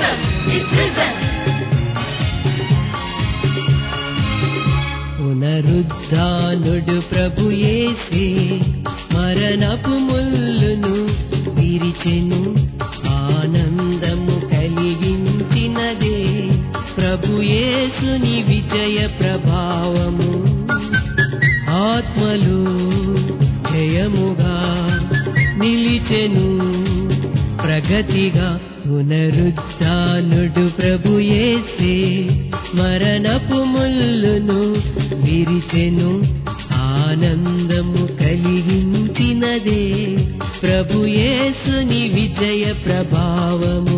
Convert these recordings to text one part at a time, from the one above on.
Jesus is risen. పునరుద్ధానుడు ప్రభు యేసే మరణపు ముల్లును విరిచెను ఆనందము కలిగించినదే ప్రభు యేసుని విజయ ప్రభావము ఆత్మలు జయముగా నిలిచెను ప్రగతిగా పునరుద్ధానుడు ప్రభు యేసే మరణపు ముల్లును విరిచెను ఆనందము కలిగించినదే ప్రభు యేసుని విజయ ప్రభావము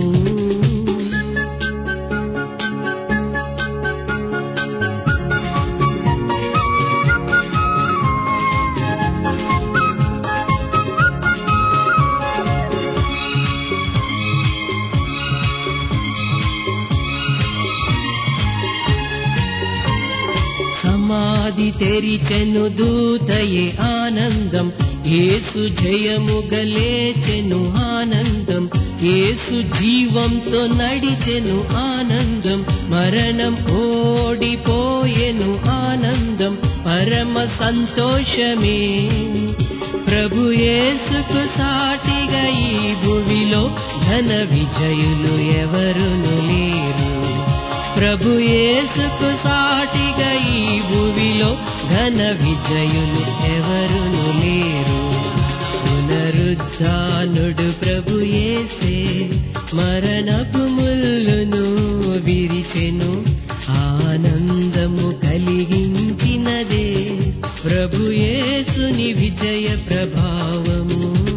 సమాధి తెరిచెను దూతయే ఆనందం ఏసు జయము గలేచెను ఆనందం ఏసు జీవంతో నడిచెను ఆనందం మరణం ఓడిపోయెను ఆనందం పరమ సంతోషమే ప్రభు యేసుకు సాటిగా ఈ భువిలో ఘన విజయులు ఎవరును లేరు ప్రభు యేసుకు సాటిగా ఈ భువిలో ఘన విజయులు ఎవరును లేరు పునరుద్ధానుడు ప్రభు యేసే మరణపు ముల్లును విరిచెను ఆనందము కలిగించినదే ప్రభు యేసుని విజయ ప్రభావము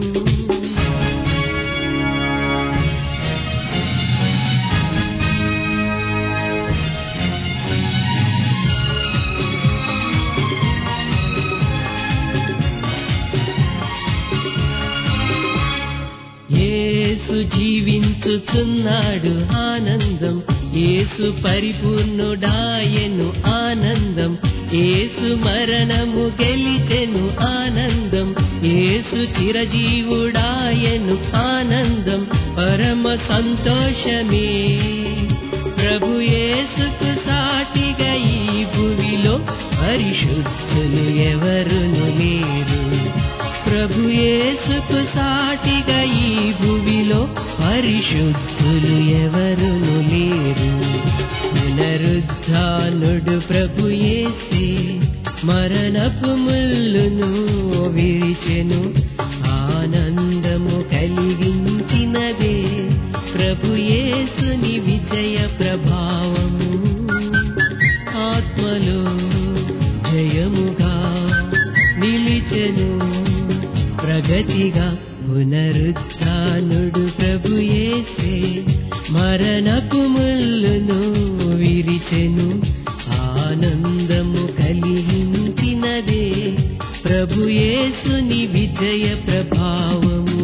యేసు జీవించుతున్నాడు ఆనందం యేసు పరిపూర్ణుడాయను ఆనందం యేసు మరణము గెలిచెను ఆనందం యేసు చిరజీవుడాయను ఆనందం పరమ సంతోషమే ప్రభు యేసుకు సాటిగా ఈ భువిలో పరిశుద్ధులు ఎవరును లేరు ప్రభు యేసుకు సాటిగా ఈ భువిలో పరిశుద్ధులు ఎవరును లేరు పునరుద్ధానుడు ప్రభు యేసే మరణపు ముల్లును విరిచెను ఆనందము కలిగించినదే ప్రభు యేసుని విజయ ప్రభావము ఆత్మలో జయముగా నిలిచెను ప్రగతిగా పునరుత్నుడు ప్రభు యేసే మరణపు ముల్లును విరిచెను ఆనందము కలిగించినదే ప్రభు యేసుని విజయ ప్రభావము